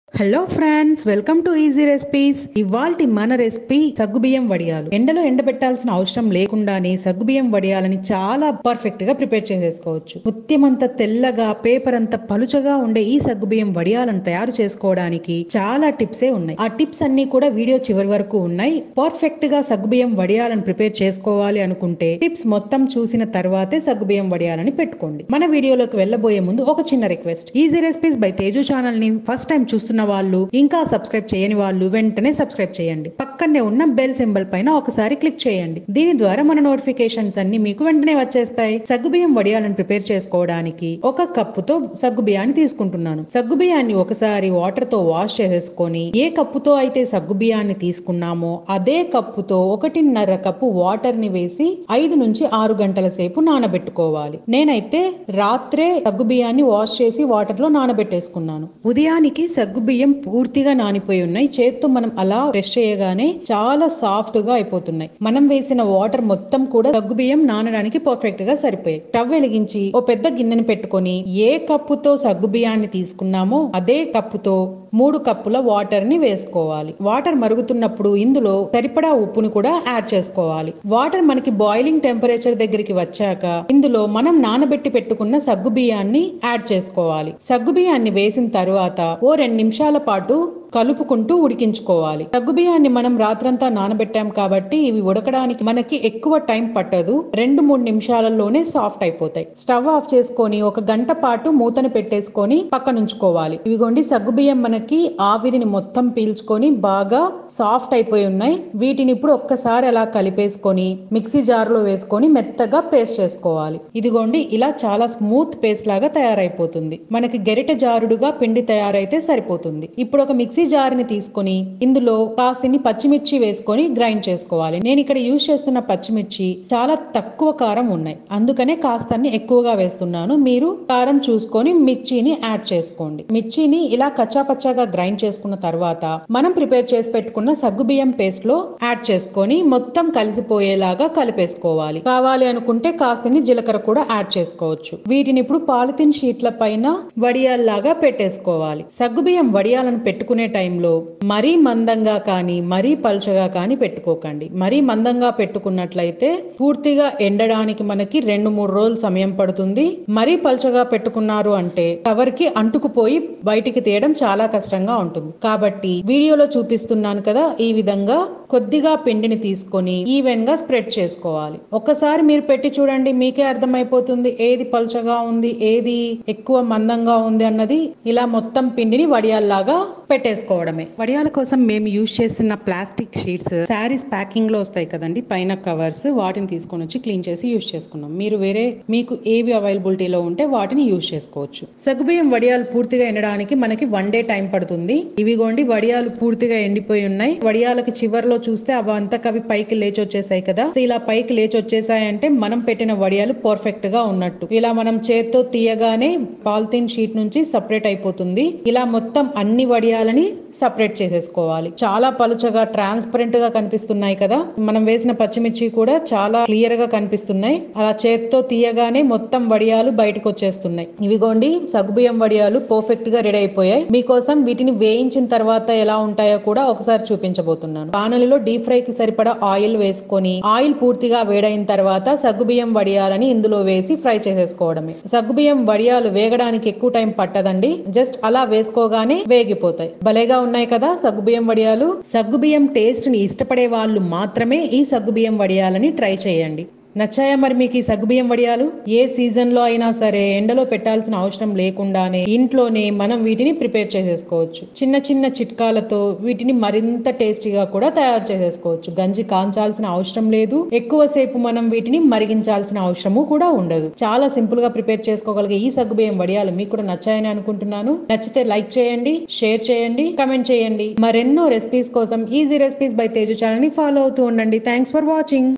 hello friends welcome to easy recipes ఇవాల్టి మన recipe సగ్గుబియ్యం వడియాలు ఎండలో ఎండబెట్టాల్సిన అవసరం లేకుండానే సగ్గుబియ్యం వడియాలని చాలా పర్ఫెక్ట్ గా ప్రిపేర్ చేసేసుకోవచ్చు ముత్యమంత తెల్లగా పేపర్ అంత పలుచగా ఉండే ఈ సగ్గుబియ్యం వడియాలను తయారు చేసుకోవడానికి చాలా టిప్సే ఉన్నాయి ఆ టిప్స్ అన్ని కూడా వీడియో చివరి వరకు ఉన్నాయి పర్ఫెక్ట్ గా సగ్గుబియ్యం వడియాలను ప్రిపేర్ చేసుకోవాలి అనుకుంటే టిప్స్ మొత్తం చూసిన తర్వాతే సగ్గుబియ్యం వడియాలని పెట్టుకోండి మన వీడియోలోకి వెళ్ళబోయే ముందు ఒక చిన్న request easy recipes by Teju channel ని ఫస్ట్ టైం చూస్తున్న వాళ్ళు ఇంకా సబ్స్క్రైబ్ చేయని వాళ్ళు వెంటనే సబ్స్క్రైబ్ చేయండి పక్కనే ఉన్న బెల్ సింబల్ పైన ఒకసారి క్లిక్ చేయండి దీని ద్వారా మన నోటిఫికేషన్స్ అన్ని మీకు వెంటనే వచ్చేస్తాయి సగ్గుబియ్యం వడియాలను ప్రిపేర్ చేసుకోవడానికి ఒక కప్పుతో సగ్గుబియ్యాన్ని తీసుకుంటున్నాను సగ్గుబియ్యాన్ని ఒకసారి వాటర్ తో వాష్ చేసేసుకొని ఏ కప్పుతో అయితే సగ్గుబియ్యాన్ని తీసుకున్నామో అదే కప్పుతో ఒకటిన్నర కప్పు వాటర్ ని వేసి ఐదు నుంచి ఆరు గంటల సేపు నానబెట్టుకోవాలి నేనైతే రాత్రే సగ్గుబియ్యాన్ని వాష్ చేసి వాటర్ లో నానబెట్టేసుకున్నాను ఉదయానికి సగ్గుబియ్యం పూర్తిగా నానిపోయి ఉన్నాయి చేత్తో మనం అలా ప్రెస్ చేయగానే చాలా సాఫ్ట్ గా అయిపోతున్నాయి మనం వేసిన వాటర్ మొత్తం కూడా సగ్గుబియ్యం నానడానికి పర్ఫెక్ట్ గా సరిపోయాయి స్టవ్ వెలిగించి ఓ పెద్ద గిన్నెని పెట్టుకొని ఏ కప్పుతో సగ్గుబియ్యాన్ని తీసుకున్నామో అదే కప్పుతో మూడు కప్పుల వాటర్ ని వేసుకోవాలి వాటర్ మరుగుతున్నప్పుడు ఇందులో సరిపడా ఉప్పును కూడా యాడ్ చేసుకోవాలి వాటర్ మనకి బాయిలింగ్ టెంపరేచర్ దగ్గరికి వచ్చాక ఇందులో మనం నానబెట్టి పెట్టుకున్న సగ్గు బియ్యాన్ని యాడ్ చేసుకోవాలి సగ్గు బియ్యాన్ని వేసిన తర్వాత ఓ రెండు నిమిషాల పాటు కలుపుకుంటూ ఉడికించుకోవాలి సగ్గు బియ్యాన్ని మనం రాత్రంతా నానబెట్టాం కాబట్టి ఇవి ఉడకడానికి మనకి ఎక్కువ టైం పట్టదు రెండు మూడు నిమిషాలలోనే సాఫ్ట్ అయిపోతాయి స్టవ్ ఆఫ్ చేసుకొని ఒక గంట పాటు మూతను పెట్టేసుకొని పక్కనుంచుకోవాలి ఇవిగోండి సగ్గు బియ్యం మనకి ఆవిరిని మొత్తం పీల్చుకొని బాగా సాఫ్ట్ అయిపోయి ఉన్నాయి వీటిని ఇప్పుడు ఒక్కసారి అలా కలిపేసుకొని మిక్సీ జార్ లో వేసుకొని మెత్తగా పేస్ట్ చేసుకోవాలి ఇదిగోండి ఇలా చాలా స్మూత్ పేస్ట్ లాగా తయారైపోతుంది మనకి గెరిట జారుడుగా పిండి తయారైతే సరిపోతుంది ఇప్పుడు ఒక మిక్సీ జార్ ని తీసుకొని ఇందులో కాస్తిని పచ్చిమిర్చి వేసుకొని గ్రైండ్ చేసుకోవాలి నేను ఇక్కడ యూజ్ చేస్తున్న పచ్చిమిర్చి చాలా తక్కువ కారం ఉన్నాయి అందుకనే కాస్తాన్ని ఎక్కువగా వేస్తున్నాను మీరు కారం చూసుకొని మిర్చిని యాడ్ చేసుకోండి మిర్చిని ఇలా కచ్చా పచ్చాగా గ్రైండ్ చేసుకున్న తర్వాత మనం ప్రిపేర్ చేసి పెట్టుకున్న సగ్గు బియ్యం పేస్ట్ లో యాడ్ చేసుకొని మొత్తం కలిసిపోయేలాగా కలిపేసుకోవాలి కావాలి అనుకుంటే కాస్తిని జీలకర్ర కూడా యాడ్ చేసుకోవచ్చు వీటిని ఇప్పుడు పాలిథిన్ షీట్ల పైన వడియాల్లాగా పెట్టేసుకోవాలి సగ్గుబియ్యం వడియాలను పెట్టుకునే టైంలో మరీ మందంగా కానీ మరీ పలుచగా కానీ పెట్టుకోకండి మరీ మందంగా పెట్టుకున్నట్లయితే పూర్తిగా ఎండడానికి మనకి రెండు మూడు రోజులు సమయం పడుతుంది మరీ పలుచగా పెట్టుకున్నారు అంటే కవర్ కి అంటుకుపోయి బయటికి తీయడం చాలా కష్టంగా ఉంటుంది కాబట్టి వీడియోలో చూపిస్తున్నాను కదా ఈ విధంగా కొద్దిగా పిండిని తీసుకొని ఈవెన్ గా స్ప్రెడ్ చేసుకోవాలి ఒక్కసారి మీరు పెట్టి చూడండి మీకే అర్థమైపోతుంది ఏది పలుచగా ఉంది ఏది ఎక్కువ మందంగా ఉంది అన్నది ఇలా మొత్తం పిండిని వడియాల్లాగా పెట్టేసుకోవడమే వడియాల కోసం మేము యూజ్ చేస్తున్న ప్లాస్టిక్ షీట్స్ శారీస్ ప్యాకింగ్ లో వస్తాయి కదండి పైన కవర్స్ వాటిని తీసుకొని వచ్చి క్లీన్ చేసి యూజ్ చేసుకున్నాం మీరు వేరే మీకు ఏవి అవైలబిలిటీలో ఉంటే వాటిని యూజ్ చేసుకోవచ్చు సగ్గుబియ్యం వడియాలు పూర్తిగా ఎండడానికి మనకి వన్ డే టైం పడుతుంది ఇవిగోండి వడియాలు పూర్తిగా ఎండిపోయి ఉన్నాయి వడియాలకి చివర్లో చూస్తే అవి అంతకవి పైకి లేచి వచ్చేసాయి కదా సో ఇలా పైకి లేచి వచ్చేసాయంటే మనం పెట్టిన వడియాలు పర్ఫెక్ట్ గా ఉన్నట్టు ఇలా మనం చేత్తో తీయగానే పాలిథిన్ షీట్ నుంచి సపరేట్ అయిపోతుంది ఇలా మొత్తం అన్ని వడియాలని సపరేట్ చేసేసుకోవాలి చాలా పలుచగా ట్రాన్స్పరెంట్ గా కనిపిస్తున్నాయి కదా మనం వేసిన పచ్చిమిర్చి కూడా చాలా క్లియర్ గా కనిపిస్తున్నాయి అలా చేత్తో తీయగానే మొత్తం వడియాలు బయటకు వచ్చేస్తున్నాయి ఇవిగోండి సగ్గుబియ్యం వడియాలు పర్ఫెక్ట్ గా రెడీ అయిపోయాయి మీకోసం వీటిని వేయించిన తర్వాత ఎలా ఉంటాయో కూడా ఒకసారి చూపించబోతున్నాను పానలిలో డీప్ ఫ్రై కి సరిపడా ఆయిల్ వేసుకొని ఆయిల్ పూర్తిగా వేడైన తర్వాత సగ్గుబియ్యం వడియాలని ఇందులో వేసి ఫ్రై చేసేసుకోవడమే సగ్గుబియ్యం వడియాలు వేగడానికి ఎక్కువ టైం పట్టదండి జస్ట్ అలా వేసుకోగానే వేగిపోతాయి భలేగా ఉన్నాయి కదా సగ్గుబియ్యం వడియాలు సగ్గుబియ్యం టేస్ట్ ని ఇష్టపడే వాళ్ళు మాత్రమే ఈ సగ్గుబియ్యం వడియాలని ట్రై చేయండి నచ్చాయా మరి మీకు ఈ సగ్గుబియ్యం వడియాలు ఏ సీజన్ లో అయినా సరే ఎండలో పెట్టాల్సిన అవసరం లేకుండానే ఇంట్లోనే మనం వీటిని ప్రిపేర్ చేసేసుకోవచ్చు చిన్న చిన్న చిట్కాలతో వీటిని మరింత టేస్టీగా కూడా తయారు చేసేసుకోవచ్చు గంజి కాంచాల్సిన అవసరం లేదు ఎక్కువసేపు మనం వీటిని మరిగించాల్సిన అవసరము కూడా ఉండదు చాలా సింపుల్ గా ప్రిపేర్ చేసుకోగలిగే ఈ సగ్గుబియ్యం వడియాలు మీకు కూడా నచ్చాయని అనుకుంటున్నాను నచ్చితే లైక్ చేయండి షేర్ చేయండి కమెంట్ చేయండి మరెన్నో రెసిపీస్ కోసం easy recipes by Teju channel ని ఫాలో అవుతూ ఉండండి థ్యాంక్స్ ఫర్ వాచింగ్